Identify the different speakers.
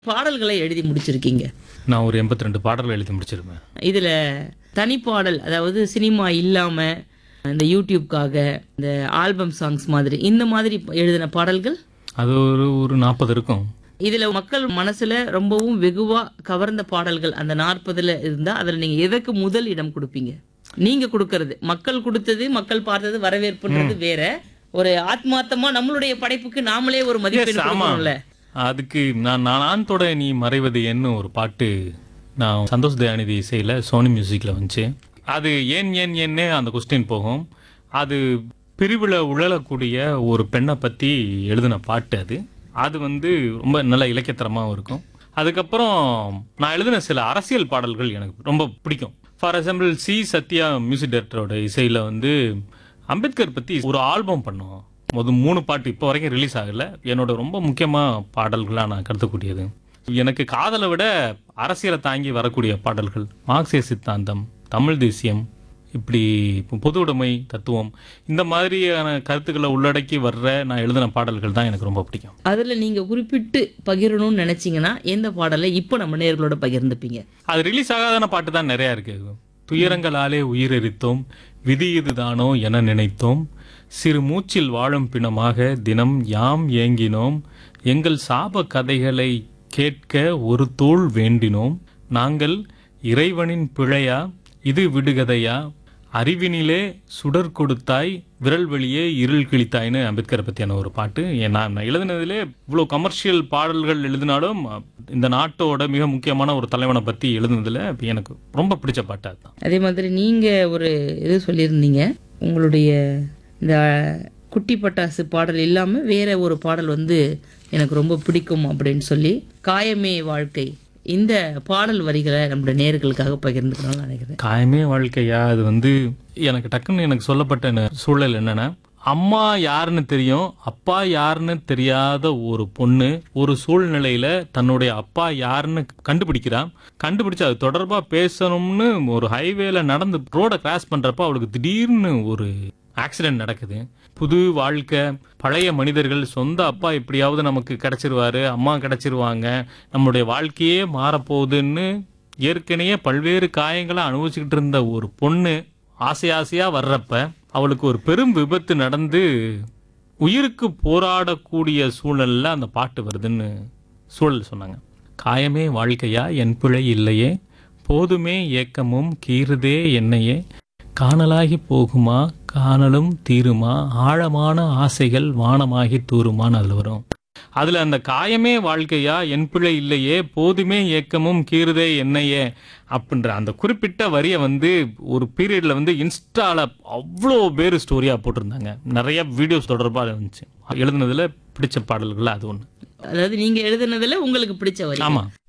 Speaker 1: பாடல்களை எழுதி முடிச்சிருக்கீங்க
Speaker 2: நான் ஒரு எண்பத்தி ரெண்டு பாடல்கள் எழுதி முடிச்சிருப்பேன்
Speaker 1: இதுல தனிப்பாடல் அதாவது சினிமா இல்லாம இந்த யூடியூப்காக இந்த ஆல்பம் சாங்ஸ் மாதிரி இந்த மாதிரி எழுதின பாடல்கள்
Speaker 2: அது ஒரு ஒரு நாற்பது இருக்கும்
Speaker 1: இதுல மக்கள் மனசுல ரொம்பவும் வெகுவா கவர்ந்த பாடல்கள் அந்த நாற்பதுல இருந்தா அதுல நீங்க எதற்கு முதல் இடம் கொடுப்பீங்க நீங்க கொடுக்கறது மக்கள் கொடுத்தது மக்கள் பார்த்தது வரவேற்புன்றது வேற ஒரு ஆத்மார்த்தமா நம்மளுடைய படைப்புக்கு நாமளே ஒரு மதிப்பெண்
Speaker 2: ஆமா
Speaker 1: கொடுக்கணும்ல
Speaker 2: அதுக்கு நான் நான் ஆண்தோட நீ மறைவது என்ன ஒரு பாட்டு நான் சந்தோஷ் தயாநிதி இசையில் சோனி மியூசிக்கில் வந்துச்சு அது ஏன் ஏன் ஏன்னே அந்த கொஸ்டின் போகும் அது பிரிவில் உழலக்கூடிய ஒரு பெண்ணை பற்றி எழுதின பாட்டு அது அது வந்து ரொம்ப நல்ல இலக்கியத்தரமாகவும் இருக்கும் அதுக்கப்புறம் நான் எழுதின சில அரசியல் பாடல்கள் எனக்கு ரொம்ப பிடிக்கும் for example C Sathya music டைரக்டரோட இசையில் வந்து அம்பேத்கர் பற்றி ஒரு ஆல்பம் பண்ணோம் மொதல் மூணு பாட்டு இப்போ வரைக்கும் ரிலீஸ் ஆகல என்னோட ரொம்ப முக்கியமாக பாடல்களாக நான் கருதக்கூடியது எனக்கு காதலை விட அரசியலை தாங்கி வரக்கூடிய பாடல்கள் மார்க்சிய சித்தாந்தம் தமிழ் தேசியம் இப்படி பொது உடைமை தத்துவம் இந்த மாதிரியான கருத்துக்களை உள்ளடக்கி வர்ற நான் எழுதின பாடல்கள் தான் எனக்கு ரொம்ப பிடிக்கும்
Speaker 1: அதுல நீங்க குறிப்பிட்டு பகிரணும்னு நினைச்சீங்கன்னா எந்த பாடலை இப்போ நம்ம நேர்களோட பகிர்ந்துப்பீங்க
Speaker 2: அது ரிலீஸ் ஆகாதான பாட்டு தான் நிறைய இருக்கு துயரங்களாலே உயிரெரித்தோம் விதி இதுதானோ என நினைத்தோம் சிறு மூச்சில் வாழும் பிணமாக தினம் யாம் ஏங்கினோம் எங்கள் சாப கதைகளை கேட்க ஒரு தோள் வேண்டினோம் நாங்கள் இறைவனின் பிழையா இது விடுகதையா அறிவினிலே சுடர் கொடுத்தாய் விரல் வெளியே இருள் கிழித்தாய்னு அம்பேத்கரை பற்றியான ஒரு பாட்டு ஏன் நான் எழுதினதிலே இவ்வளோ கமர்ஷியல் பாடல்கள் எழுதினாலும் இந்த நாட்டோட மிக முக்கியமான ஒரு தலைவனை பற்றி எழுதுனதுல எனக்கு ரொம்ப பிடிச்ச பாட்டு அதுதான்
Speaker 1: அதே மாதிரி நீங்க ஒரு இது சொல்லியிருந்தீங்க உங்களுடைய இந்த குட்டி பட்டாசு பாடல் இல்லாம வேற ஒரு பாடல் வந்து எனக்கு ரொம்ப பிடிக்கும் அப்படின்னு சொல்லி காயமே வாழ்க்கை இந்த பாடல் வரிகளை நம்முடைய நேர்களுக்காக பகிர்ந்துக்கணும்னு நினைக்கிறேன்
Speaker 2: காயமே வாழ்க்கையா அது வந்து எனக்கு டக்குன்னு எனக்கு சொல்லப்பட்ட ந- சூழல் என்னன்னா அம்மா யாருன்னு தெரியும் அப்பா யாருன்னு தெரியாத ஒரு பொண்ணு ஒரு சூழ்நிலையில தன்னுடைய அப்பா யாருன்னு கண்டுபிடிக்கிறா கண்டுபிடிச்சு அது தொடர்பா பேசணும்னு ஒரு ஹைவேல நடந்து ரோட கிராஸ் பண்றப்ப அவளுக்கு திடீர்னு ஒரு ஆக்சிடென்ட் நடக்குது புது வாழ்க்கை பழைய மனிதர்கள் சொந்த அப்பா எப்படியாவது நமக்கு கிடைச்சிருவாரு அம்மா கிடைச்சிருவாங்க நம்மளுடைய வாழ்க்கையே மாறப்போகுதுன்னு ஏற்கனவே பல்வேறு காயங்களை அனுபவிச்சுக்கிட்டு இருந்த ஒரு பொண்ணு ஆசை ஆசையா வர்றப்ப அவளுக்கு ஒரு பெரும் விபத்து நடந்து உயிருக்கு போராடக்கூடிய சூழல்ல அந்த பாட்டு வருதுன்னு சூழல் சொன்னாங்க காயமே வாழ்க்கையா என் பிழை இல்லையே போதுமே ஏக்கமும் கீறுதே என்னையே காணலாகி போகுமா காணலும் தீருமா ஆழமான ஆசைகள் வானமாகி தூருமான்னு அதுல வரும் அதுல அந்த காயமே வாழ்க்கையா என் பிழை இல்லையே போதுமே ஏக்கமும் கீறுதே என்னையே அப்படின்ற அந்த குறிப்பிட்ட வரியை வந்து ஒரு பீரியட்ல வந்து இன்ஸ்டால அவ்வளோ பேர் ஸ்டோரியா போட்டிருந்தாங்க நிறைய வீடியோஸ் தொடர்பா இருந்துச்சு எழுதுனதுல பிடிச்ச பாடல்கள் அது ஒண்ணு
Speaker 1: அதாவது நீங்க எழுதுனதுல உங்களுக்கு பிடிச்ச வரி
Speaker 2: ஆமா